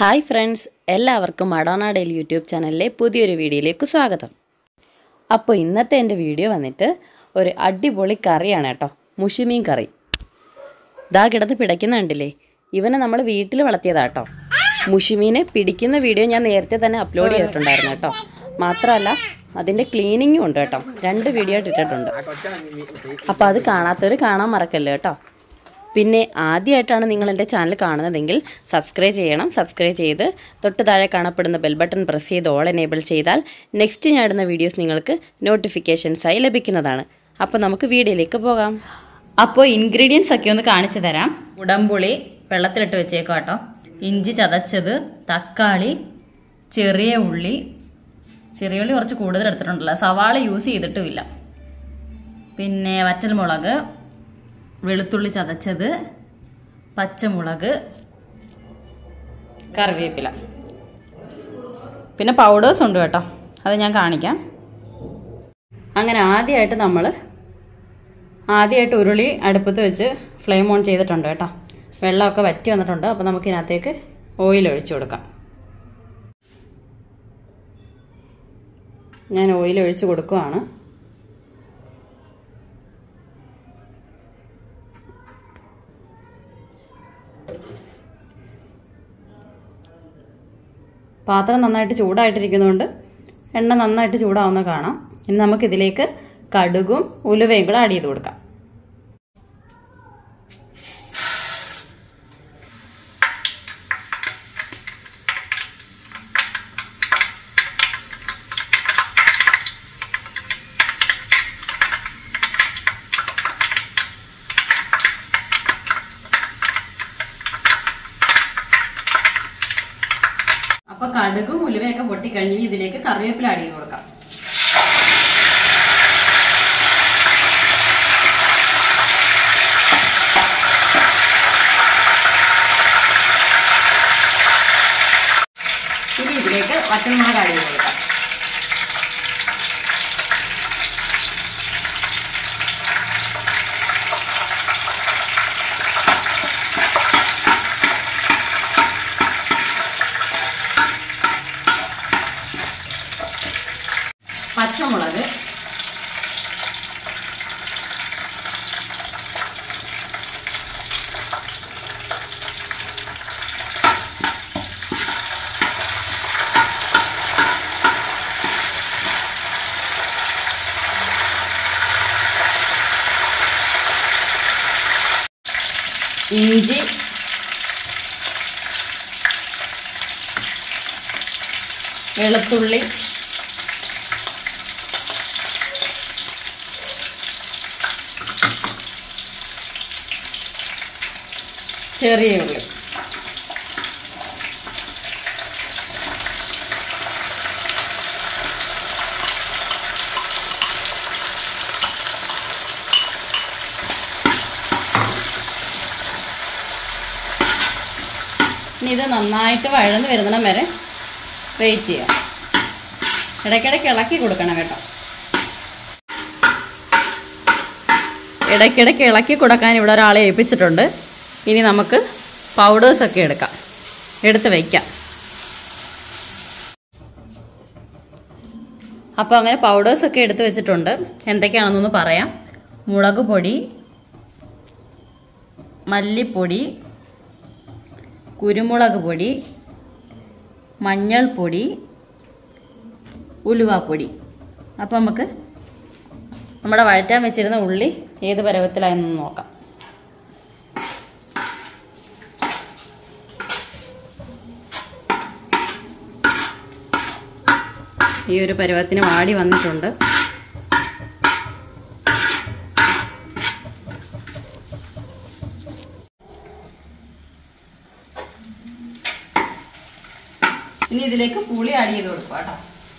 Hi friends എല്ലാവർക്കും Madonna daily YouTube ചാനലിലെ പുതിയൊരു വീഡിയോയിലേക്ക് സ്വാഗതം അപ്പോൾ ഇന്നത്തെ എൻ്റെ വീഡിയോ വന്നിട്ട് ഒരു അടിപൊളി കറിയാണ് കേട്ടോ മുഷിമീൻ കറി ദാ കിടന്ന് പിടയ്ക്കുന്ന കണ്ടില്ലേ ഇവനെ നമ്മൾ വീട്ടിൽ വളർത്തിയതാ കേട്ടോ മുഷിമീനെ പിടിക്കുന്ന വീഡിയോ ഞാൻ നേരത്തെ തന്നെ അപ്ലോഡ് ചെയ്തിട്ടുണ്ടായിരുന്നു കേട്ടോ മാത്രമല്ല അതിൻ്റെ ക്ലീനിങ്ങും ഉണ്ട് കേട്ടോ രണ്ട് വീഡിയോ ആയിട്ട് ഇട്ടിട്ടുണ്ട് അപ്പോൾ അത് കാണാത്തവർ കാണാൻ മറക്കല്ലേ കേട്ടോ പിന്നെ ആദ്യമായിട്ടാണ് നിങ്ങൾ എൻ്റെ ചാനൽ കാണുന്നതെങ്കിൽ സബ്സ്ക്രൈബ് ചെയ്യണം സബ്സ്ക്രൈബ് ചെയ്ത് തൊട്ട് താഴെ കാണപ്പെടുന്ന ബെൽ ബട്ടൺ പ്രസ് ചെയ്ത് ഓൾ എനേബിൾ ചെയ്താൽ നെക്സ്റ്റ് ഞാൻ ഇടുന്ന വീഡിയോസ് നിങ്ങൾക്ക് നോട്ടിഫിക്കേഷൻസായി ലഭിക്കുന്നതാണ് അപ്പോൾ നമുക്ക് വീഡിയോയിലേക്ക് പോകാം അപ്പോൾ ഇൻഗ്രീഡിയൻസ് ഒക്കെ ഒന്ന് കാണിച്ചു തരാം ഉടമ്പുളി വെള്ളത്തിലിട്ട് വെച്ചേക്കാം കേട്ടോ ഇഞ്ചി ചതച്ചത് തക്കാളി ചെറിയ ഉള്ളി ചെറിയ ഉള്ളി കുറച്ച് കൂടുതൽ എടുത്തിട്ടുണ്ടല്ലോ സവാള യൂസ് ചെയ്തിട്ടുമില്ല പിന്നെ വറ്റൽമുളക് വെളുത്തുള്ളി ചതച്ചത് പച്ചമുളക് കറിവേപ്പില പിന്നെ പൗഡേഴ്സ് ഉണ്ട് കേട്ടോ അത് ഞാൻ കാണിക്കാം അങ്ങനെ ആദ്യമായിട്ട് നമ്മൾ ആദ്യമായിട്ട് ഉരുളി അടുപ്പത്ത് വെച്ച് ഫ്ലെയിം ഓൺ ചെയ്തിട്ടുണ്ട് കേട്ടോ വെള്ളമൊക്കെ വറ്റി വന്നിട്ടുണ്ട് അപ്പോൾ നമുക്ക് ഇതിനകത്തേക്ക് ഓയിൽ ഒഴിച്ചു കൊടുക്കാം ഞാൻ ഓയിൽ ഒഴിച്ച് കൊടുക്കുവാണ് പാത്രം നന്നായിട്ട് ചൂടായിട്ടിരിക്കുന്നതുകൊണ്ട് എണ്ണ നന്നായിട്ട് ചൂടാവുന്ന കാണാം ഇനി നമുക്കിതിലേക്ക് കടുകും ഉലുവയും കൂടെ ആഡ് ചെയ്ത് കൊടുക്കാം അപ്പൊ കടുകും ഉലുവയൊക്കെ പൊട്ടിക്കഴിഞ്ഞ് ഇനി ഇതിലേക്ക് കറിവേപ്പില ആഡ് ചെയ്ത് കൊടുക്കാം ഇനി ഇതിലേക്ക് വറ്റൽമുളക് ആഡ് ചെയ്ത് കൊടുക്കാം പച്ചമുളക് ഇഞ്ചി വെളുത്തുള്ളി ചെറിയ ഉള്ളി ഇനി ഇത് നന്നായിട്ട് വഴന്ന് വരുന്നിടം വരെ വെയിറ്റ് ചെയ്യാം ഇടയ്ക്കിടയ്ക്ക് ഇളക്കി കൊടുക്കണം കേട്ടോ ഇടയ്ക്കിടയ്ക്ക് ഇളക്കി കൊടുക്കാൻ ഇവിടെ ഒരാളെ ഏൽപ്പിച്ചിട്ടുണ്ട് ഇനി നമുക്ക് പൗഡേഴ്സൊക്കെ എടുക്കാം എടുത്ത് വയ്ക്കാം അപ്പോൾ അങ്ങനെ പൗഡേഴ്സൊക്കെ എടുത്ത് വെച്ചിട്ടുണ്ട് എന്തൊക്കെയാണെന്നൊന്ന് പറയാം മുളക് പൊടി മല്ലിപ്പൊടി കുരുമുളക് പൊടി മഞ്ഞൾപ്പൊടി ഉലുവാപ്പൊടി അപ്പോൾ നമുക്ക് നമ്മുടെ വഴറ്റാൻ വെച്ചിരുന്ന ഉള്ളി ഏത് പരുവത്തിലായെന്ന് നോക്കാം ഈ ഒരു പരുവത്തിന് വാടി വന്നിട്ടുണ്ട് ഇനി ഇതിലേക്ക് പുളി ആഡ് ചെയ്ത് കൊടുക്കുക കേട്ടോ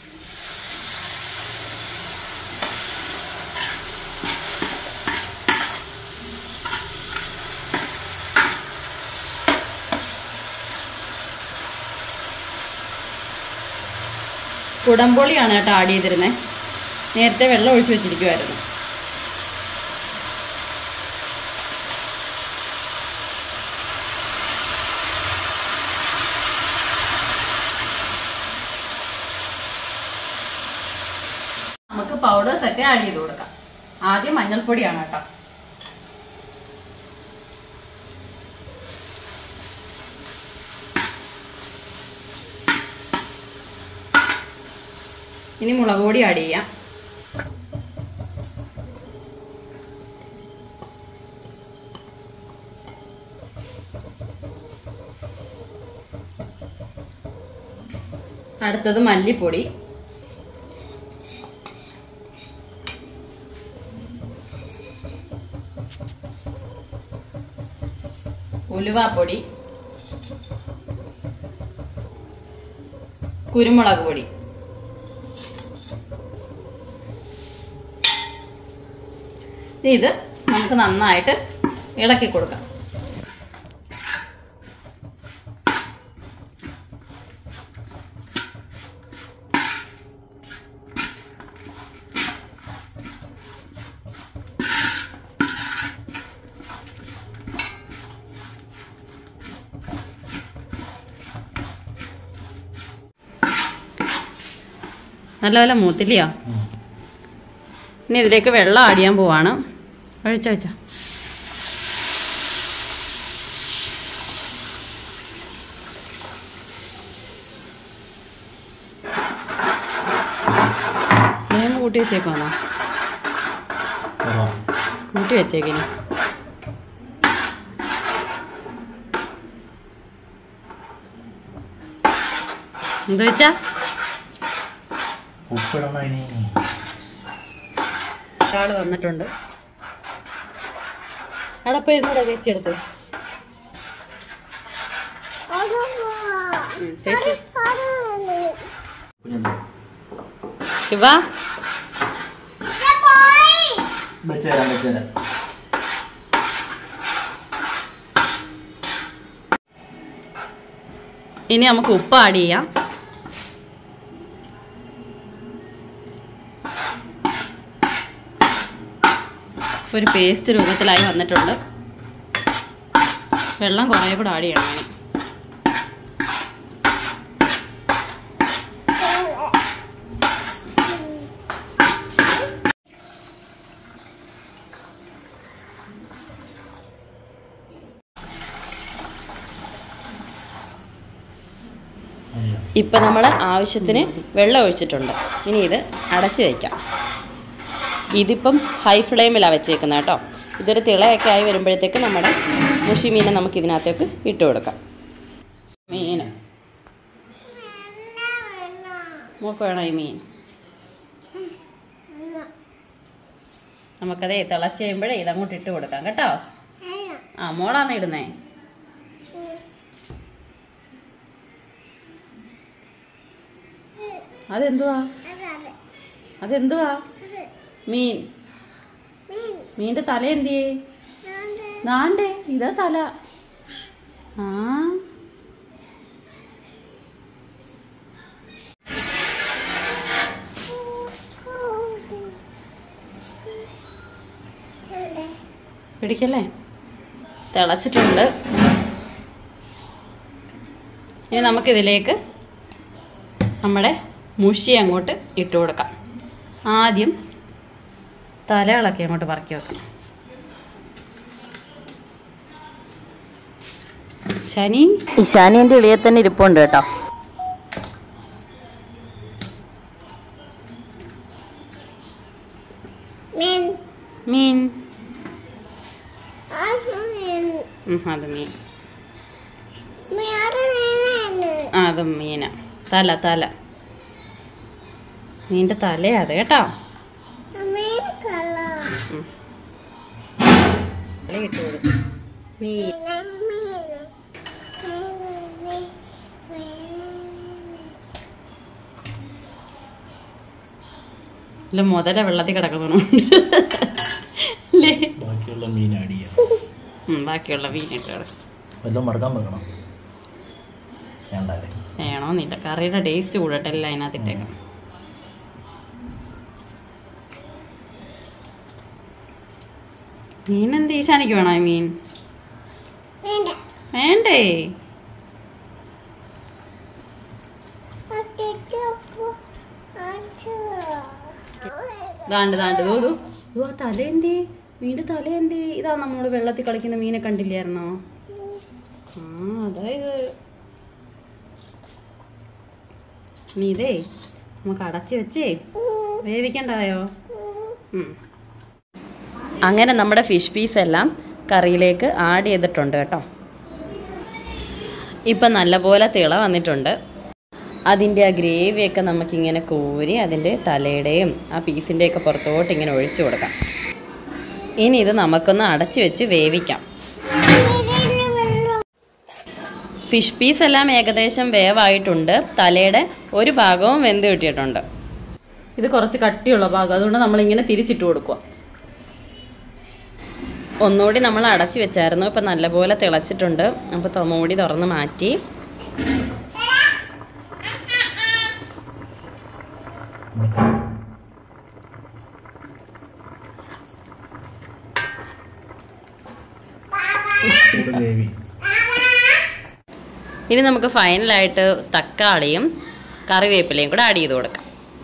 കുടംപൊളിയാണ് കേട്ടോ ആഡ് ചെയ്തിരുന്നത് നേരത്തെ വെള്ളം ഒഴിച്ച് വെച്ചിരിക്കുമായിരുന്നു പൗഡേഴ്സ് ഒക്കെ ആഡ് ചെയ്ത് കൊടുക്കാം ആദ്യം മഞ്ഞൾപ്പൊടിയാണ് കേട്ടോ ഇനി മുളക് പൊടി ആഡ് ചെയ്യാം അടുത്തത് മല്ലിപ്പൊടി ഉലുവാപ്പൊടി കുരുമുളക് പൊടി ഇനി ഇത് നമുക്ക് നന്നായിട്ട് ഇളക്കി കൊടുക്കാം നല്ലപോലെ മൂത്തില്ലയോ ഇനി ഇതിലേക്ക് വെള്ളം ആഡ് ചെയ്യാൻ പോവാണ് ഒഴിച്ച വെച്ച വേഗം കൂട്ടി വെച്ചേക്കാണോ കൂട്ടി വെച്ചേക്കിനി എന്ത് വെച്ചാ ഉപ്പിടണം ഇനി ഒരാൾ വന്നിട്ടുണ്ട് അവിടെ പോയി ഇരുന്നൂടെ ചേച്ചി എടുത്ത് ഉം, ചേച്ചി കുഞ്ഞുണ്ട് ശിവ വെച്ചുതരാം വെച്ചുതരാം ഇനി നമുക്ക് ഉപ്പ് ആഡ് ചെയ്യാം ഒരു പേസ്റ്റ് രൂപത്തിലായി വന്നിട്ടുണ്ട് വെള്ളം കുറേ കൂടെ ആഡ് ചെയ്യണം ഇനി. അയ്യോ. ഇപ്പം നമ്മൾ ആവശ്യത്തിന് വെള്ളം ഒഴിച്ചിട്ടുണ്ട് ഇനി ഇത് അടച്ചു വയ്ക്കാം ഇതിപ്പം ഹൈ ഫ്ലെയിമിലാണ് വെച്ചേക്കുന്നത് കേട്ടോ ഇതൊരു തിളയൊക്കെ ആയി വരുമ്പോഴത്തേക്ക് നമ്മുടെ മുഷി മീനെ നമുക്ക് ഇതിനകത്തേക്ക് ഇട്ട് കൊടുക്കാം മീൻ മൂക്ക് വേണോ ഈ മീൻ നമുക്കതേ തിളച്ച് കഴിയുമ്പോഴേ ഇതങ്ങോട്ട് ഇട്ട് കൊടുക്കാം കേട്ടോ ആ മോളാന്ന് ഇടുന്നേ അതെന്തുവാ അതെന്തുവാ മീൻ മീൻ്റെ തല എന്തിയേ നാണ്ടേ ഇതാ തല ആ പിടിക്കല്ലേ തിളച്ചിട്ടുണ്ട് ഇനി നമുക്കിതിലേക്ക് നമ്മുടെ മുഷി അങ്ങോട്ട് ഇട്ട് കൊടുക്കാം ആദ്യം തലകളൊക്കെ അങ്ങോട്ട് പറക്കി വെക്കണം ശനി ഇഷാനിൻ്റെ ഇളിയെ തന്നെ ഇരിപ്പുണ്ട് കേട്ടോ മീൻ ഉം, അത് മീൻ ആ അത് മീന തല തല മീൻ്റെ തലയാ അത് കേട്ടോ ഉം. തല ഇട്ട് കൊടുക്കും മീൻ ഇല്ല മുതല വെള്ളത്തിൽ കിടക്കുന്നുണ്ട് അല്ലേ ബാക്കിയുള്ള മീൻ ആഡ് ചെയ്യാം ഉം, ബാക്കിയുള്ള മീനിട്ട് കിടക്കും വല്ലതും മറക്കാൻ വെക്കണം വേണ്ടല്ലേ വേണമെന്നില്ല കറിയുടെ ടേസ്റ്റ് കൂടട്ടെ എല്ലാം അതിനകത്തിട്ടേക്കാം മീൻ എന്ത് ഈശാനിക്ക് വേണോ ഈ മീൻ വേണ്ടേ ദാണ്ട് ദാണ്ട് ദൂ ദൂ ദൂ ആ തല എന്തേ മീൻ്റെ തല എന്തേ ഇതാ നമ്മൾ വെള്ളത്തിൽ കളിക്കുന്ന മീനെ കണ്ടില്ലായിരുന്നോ ആ അതായത് നീ ഇതേ നമുക്ക് അടച്ച് വെച്ചേ വേവിക്കണ്ടായോ ഉം. അങ്ങനെ നമ്മുടെ ഫിഷ് പീസ് എല്ലാം കറിയിലേക്ക് ആഡ് ചെയ്തിട്ടുണ്ട് കേട്ടോ ഇപ്പം നല്ലപോലെ തിള വന്നിട്ടുണ്ട് അതിൻ്റെ ആ ഗ്രേവിയൊക്കെ നമുക്കിങ്ങനെ കോരി അതിൻ്റെ തലയുടെയും ആ പീസിൻ്റെയൊക്കെ പുറത്തോട്ട് ഇങ്ങനെ ഒഴിച്ചു കൊടുക്കാം ഇനി ഇത് നമുക്കൊന്ന് അടച്ചു വെച്ച് വേവിക്കാം ഫിഷ് പീസ് എല്ലാം ഏകദേശം വേവായിട്ടുണ്ട് തലയുടെ ഒരു ഭാഗവും വെന്ത് കിട്ടിയിട്ടുണ്ട് ഇത് കുറച്ച് കട്ടിയുള്ള ഭാഗം അതുകൊണ്ട് നമ്മളിങ്ങനെ തിരിച്ചിട്ട് കൊടുക്കുക ഒന്നുകൂടി നമ്മൾ അടച്ചു വെച്ചായിരുന്നു ഇപ്പം നല്ലപോലെ തിളച്ചിട്ടുണ്ട് അപ്പോൾ തൊമ്മൂടി തുറന്ന് മാറ്റി ഗ്രേവി ഇനി നമുക്ക് ഫൈനലായിട്ട് തക്കാളിയും കറിവേപ്പിലയും കൂടെ ആഡ് ചെയ്ത് കൊടുക്കാം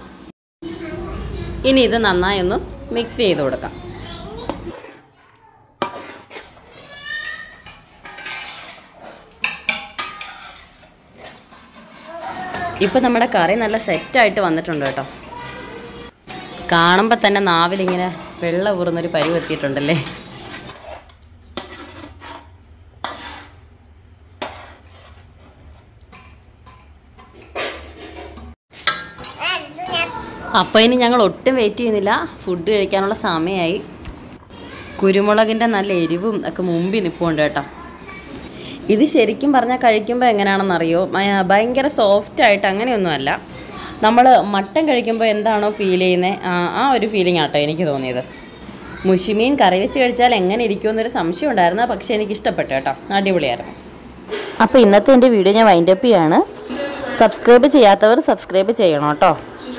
ഇനി ഇത് നന്നായി ഒന്ന് മിക്സ് ചെയ്ത് കൊടുക്കാം ഇപ്പം നമ്മുടെ കറി നല്ല സെറ്റായിട്ട് വന്നിട്ടുണ്ട് കേട്ടോ കാണുമ്പോൾ തന്നെ നാവിലിങ്ങനെ വെള്ളം ഊറുന്നൊരു പരുവ് എത്തിയിട്ടുണ്ടല്ലേ അപ്പോൾ ഇനി ഞങ്ങൾ ഒട്ടും വെയിറ്റ് ചെയ്യുന്നില്ല ഫുഡ് കഴിക്കാനുള്ള സമയമായി കുരുമുളകിൻ്റെ നല്ല എരിവും ഒക്കെ മുമ്പിൽ നിൽപ്പുണ്ട് കേട്ടോ ഇത് ശരിക്കും പറഞ്ഞാൽ കഴിക്കുമ്പോൾ എങ്ങനെയാണെന്നറിയോ മ- ഭയങ്കര സോഫ്റ്റ് ആയിട്ട് അങ്ങനെയൊന്നുമല്ല നമ്മൾ മട്ടൻ കഴിക്കുമ്പോൾ എന്താണോ ഫീൽ ചെയ്യുന്നത് ആ ഒരു ഫീലിംഗ് ആട്ടോ എനിക്ക് തോന്നിയത് മുഷിമീൻ കറി വെച്ച് കഴിച്ചാൽ എങ്ങനെ ഇരിക്കുമെന്നൊരു സംശയം ഉണ്ടായിരുന്നു പക്ഷേ എനിക്ക് ഇഷ്ടപ്പെട്ടു കേട്ടോ അടിപൊളിയായിരുന്നു അപ്പോൾ ഇന്നത്തെ എൻ്റെ വീഡിയോ ഞാൻ വൈൻഡപ്പ് ചെയ്യാണ് സബ്സ്ക്രൈബ് ചെയ്യാത്തവർ സബ്സ്ക്രൈബ് ചെയ്യണം കേട്ടോ